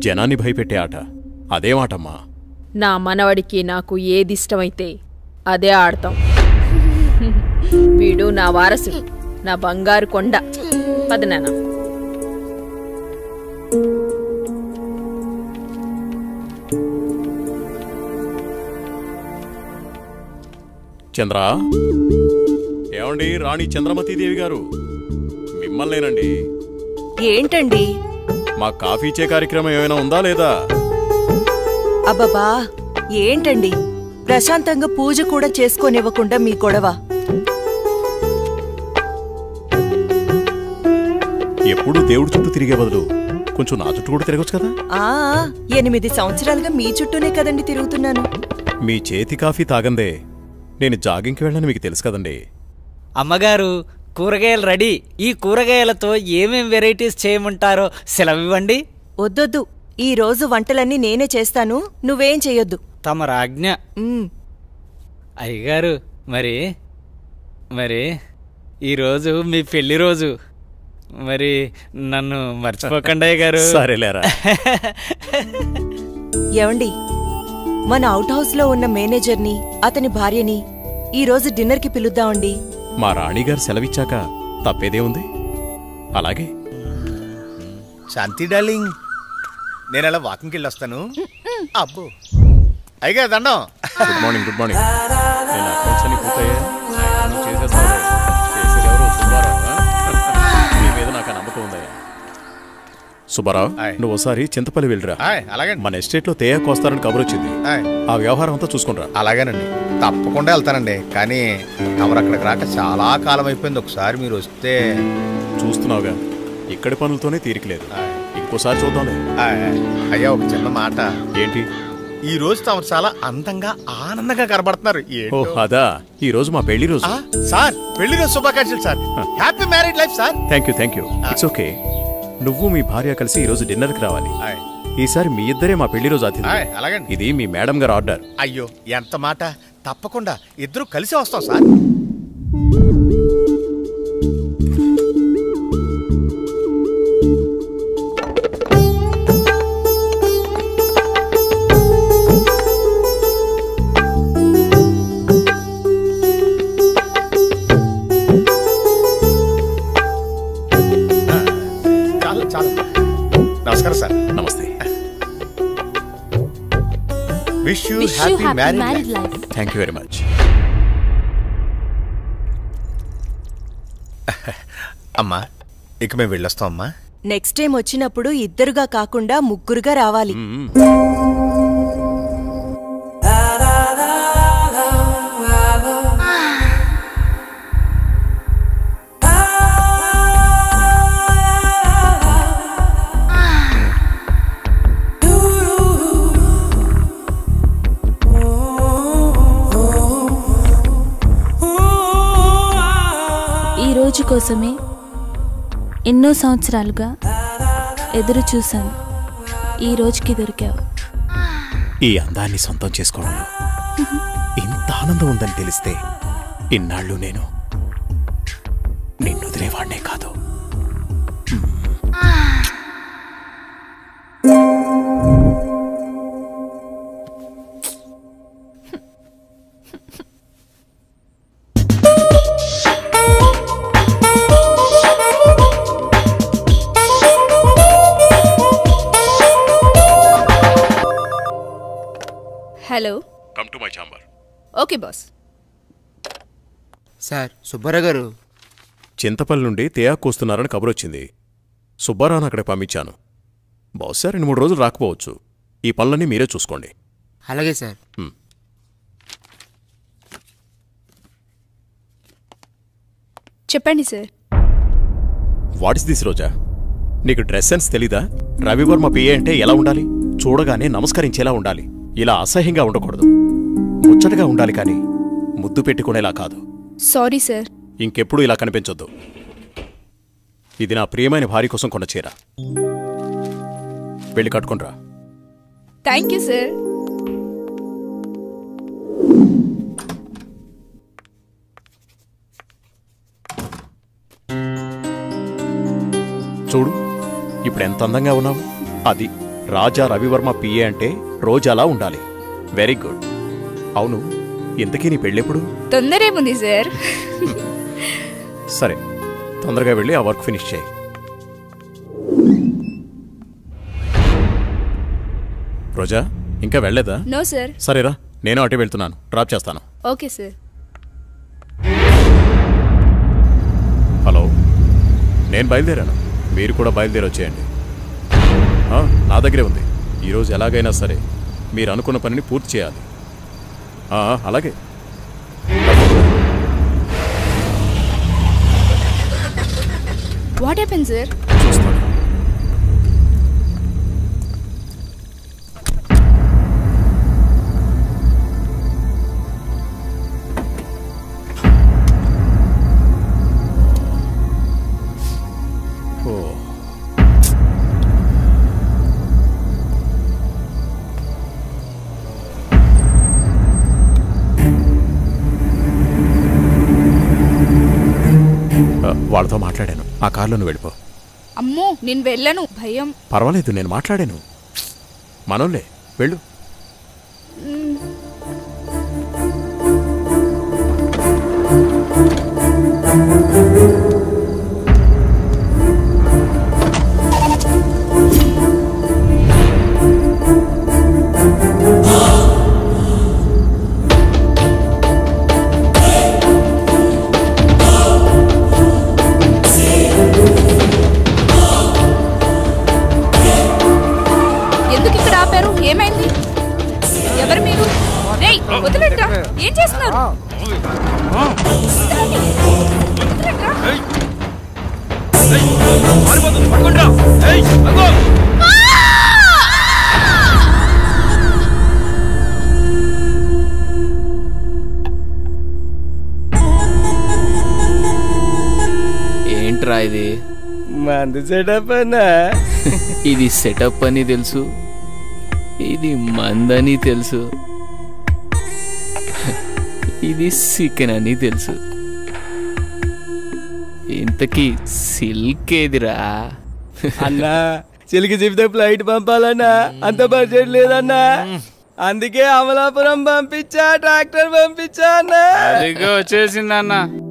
జనాన్ని భయపెట్టే ఆట అదేమాటమ్మా నా మనవడికి నాకు ఏది ఇష్టమైతే అదే ఆడతాం వీడు నా వారసుడు నా బంగారు కొండ పదనాన్న చంద్ర ఏమండి రాణి చంద్రమతీదేవి గారు మిమ్మల్నేనండి ఏంటండి మా కాఫీ ఇచ్చే కార్యక్రమం ఏమైనా ఉందా లేదా అబ్బబ్బా ఏంటండి ప్రశాంతంగా పూజ కూడా చేసుకోనివ్వకుండా మీ గొడవ ఎప్పుడూ దేవుడి చుట్టూ తిరిగే బదులు కొంచెం నా చుట్టూ కూడా తిరగచ్చు కదా ఆ ఎనిమిది సంవత్సరాలుగా మీ చుట్టూనే కదండి తిరుగుతున్నాను మీ చేతి కాఫీ తాగందే నేను జాగింగ్కి వెళ్ళని మీకు తెలుసు కదండి అమ్మగారు కూరగాయలు రెడీ ఈ కూరగాయలతో ఏమేం వెరైటీస్ చేయమంటారో సెలవివ్వండి వద్దొద్దు ఈ రోజు వంటలన్నీ నేనే చేస్తాను నువ్వేం చెయ్యొద్దు తమ రాజ్ఞ ఉమ్, అయ్యగారు మరి మరి ఈరోజు మీ పెళ్లి రోజు మరి నన్ను మర్చిపోకండి అయ్యగారు సరేలేరా ఏవండి మన అవుట్ హౌస్ లో ఉన్న మేనేజర్ని అతని భార్యని ఈ రోజు డిన్నర్ కి పిలుద్దామండి మా రాణిగారు సెలవిచ్చాక తప్పేదే ఉంది అలాగే శాంతి డార్లింగ్ నేను అలా వాకింగ్కి వెళ్ళి వస్తాను అబ్బో అయ్యగా దండం గుడ్ మార్నింగ్ గుడ్ మార్నింగ్ నేను అకౌంట్స్ అన్ని పూర్తయ్యా నువ్వు చేసేస్తావులే. చేసేదెవరు? సుబ్బారావు, ఆ? నీ మీద నాకు ఆ నమ్మకం ఉందయ్యా సుబ్బారావు ఆయ్. నువ్వు ఒకసారి చింతపల్లి వెళ్ళిరా ఆయ్, అలాగండి మన ఎస్టేట్లో తేయాకు వస్తారని కబురు వచ్చింది ఆయ్, ఆ వ్యవహారం అంతా చూసుకుంటా అలాగేనండి తప్పకుండా వెళ్తానండి కానీ తమరు అక్కడికి రాక చాలా కాలం అయిపోయింది ఒకసారి మీరు వస్తే చూస్తున్నావుగా ఇక్కడి పనులతోనే తీరికలేదు ఆయ్. ఇంకోసారి చూద్దాంలే ఆయ్, అయ్యా ఒక చిన్న మాట ఏంటి ఈ రోజు తమరు చాలా అందంగా ఆనందంగా కనబడుతున్నారు ఓ ఏంటో. అదా ఈ రోజు మా పెళ్లి రోజు ఆ, సార్ పెళ్లి రోజు శుభాకాంక్షలు sir happy marriage life sir thank you thank you it's okay నువ్వు మీ భార్య కలిసి ఈ రోజు డిన్నర్కి రావాలి ఆయ్, ఈసారి మీ ఇద్దరే మా పెళ్లి రోజు అతిథి ఆయ్, అలాగండి ఇది మీ మేడం గారు ఆర్డర్ అయ్యో ఎంత మాట తప్పకుండా ఇద్దరు కలిసి వస్తాం సార్ చాలు చాలు నమస్కారం సార్ నమస్తే wish you Wish you happy happy marriage married life. Thank you very much అమ్మా ఇక మేము వెళ్ళొస్తాం అమ్మా నెక్స్ట్ టైం వచ్చినప్పుడు ఇద్దరుగా కాకుండా ముగ్గురుగా రావాలి ఈ రోజు కోసమే ఎన్నో సంవత్సరాలుగా ఎదురు చూశాను ఈ రోజుకి దొరికావు ఈ అందాన్ని సొంతం చేసుకోవడంలో ఇంత ఆనందం ఉందని తెలిస్తే ఇన్నాళ్ళు నేను నిన్ను వదిలేవాడినే కాదు hello come to my chamber okay boss sir Subbarao garu Chintapalli నుండి తేయాకు వస్తున్నారని కబురొచ్చింది సుబ్బారావును అక్కడ పంపించాను బహుశా రెండు మూడు రోజులు రాకపోవచ్చు ఈ పనులన్నీ మీరే చూసుకోండి అలాగే సార్ చెప్పండి sir what is this Roja నీకు డ్రెస్ సెన్స్ తెలీదా రవివర్మ పిఏ అంటే ఎలా ఉండాలి చూడగానే నమస్కరించేలా ఉండాలి ఇలా అసహ్యంగా ఉండకూడదు ముచ్చటగా ఉండాలి కానీ ముద్దు పెట్టుకునేలా కాదు సారీ సార్ ఇంకెప్పుడు ఇలా కనిపించొద్దు ఇది నా ప్రియమైన భార్య కోసం కొన్న చీర వెళ్ళి కట్టుకునిరా థ్యాంక్ యూ సార్ చూడు ఇప్పుడు ఎంత అందంగా ఉన్నావు అది రాజా రవివర్మ పిఏ అంటే రోజాలా ఉండాలి వెరీ గుడ్ అవును ఇంతకీ నీ పెళ్ళెప్పుడు తొందరేముంది సార్ సరే తొందరగా వెళ్ళి ఆ వర్క్ ఫినిష్ చేయి రోజా ఇంకా వెళ్ళలేదా నో సార్ సరేరా నేను అటే వెళ్తున్నాను డ్రాప్ చేస్తాను ఓకే సార్ హలో నేను బయలుదేరాను మీరు కూడా బయలుదేరి వచ్చేయండి ఆ, నా దగ్గరే ఉంది ఈరోజు ఎలాగైనా సరే మీరు అనుకున్న పనిని పూర్తి చేయాలి ఆ, అలాగే వాట్ హ్యాపెన్ సార్ చూస్తాను ఓ ఆ, వాళ్ళతో మాట్లాడాను ఆ కార్లో నువ్వు వెళ్ళిపో అమ్మో నేను వెళ్ళను భయం పర్వాలేదు నేను మాట్లాడాను మనోళ్ళే వెళ్ళు ఎందుకు ఇక్కడ ఆపారు ఏమైంది ఎవరు మీరు రేయ్ వదిలేట్రా ఏం చేస్తున్నారు వదిలేట్రా. ఏంట్రా ఇది మందు సెటప్ అన్నా ఇది సెటప్ అని తెలుసు ఇది మందని తెలుసు ఇది చికెన్ అని తెలుసు ఇంతకీ సిల్క్ ఏదిరా అన్నా చిలికి చెబితే ఫ్లైట్ పంపాలన్నా అంత బడ్జెట్ లేదన్నా అందుకే అమలాపురం పంపించా ట్రాక్టర్ పంపించా అన్నా అదిగో వచ్చేసిందన్న